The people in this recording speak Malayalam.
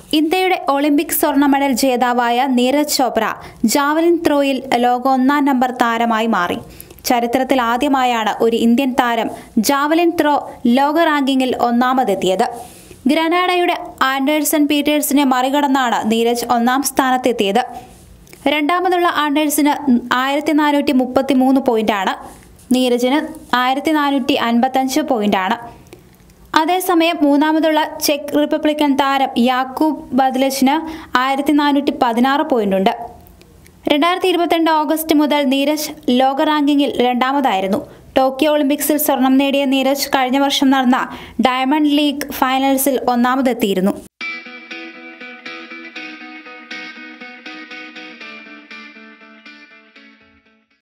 ഇന്ത്യയുടെ ഒളിമ്പിക് സ്വർണ്ണ മെഡൽ ജേതാവായ നീരജ് ചോപ്ര ജാവലിൻ ത്രോയിൽ ലോക ഒന്നാം നമ്പർ താരമായി മാറി ചരിത്രത്തിൽ ആദ്യമായാണ് ഒരു ഇന്ത്യൻ താരം ജാവലിൻ ത്രോ ലോക റാങ്കിങ്ങിൽ ഒന്നാമതെത്തിയത് ഗ്രനാഡയുടെ ആൻഡേഴ്സൺ പീറ്റേഴ്സിനെ മറികടന്നാണ് നീരജ് ഒന്നാം സ്ഥാനത്തെത്തിയത് രണ്ടാമതുള്ള ആൻഡേഴ്സിന് ആയിരത്തി നാനൂറ്റി മുപ്പത്തി മൂന്ന് പോയിന്റാണ് നീരജിന് ആയിരത്തി നാനൂറ്റി അൻപത്തഞ്ച് പോയിന്റാണ് അതേസമയം മൂന്നാമതുള്ള ചെക്ക് റിപ്പബ്ലിക്കൻ താരം യാക്കൂബ് ബദ്ലച്ചിന് ആയിരത്തി നാനൂറ്റി പതിനാറ് പോയിന്റുണ്ട് രണ്ടായിരത്തി ഇരുപത്തിരണ്ട് ഓഗസ്റ്റ് മുതൽ നീരജ് ലോക റാങ്കിങ്ങിൽ രണ്ടാമതായിരുന്നു ടോക്കിയോ ഒളിമ്പിക്സിൽ സ്വർണം നേടിയ നീരജ് കഴിഞ്ഞ വർഷം നടന്ന ഡയമണ്ട് ലീഗ് ഫൈനൽസിൽ ഒന്നാമതെത്തിയിരുന്നു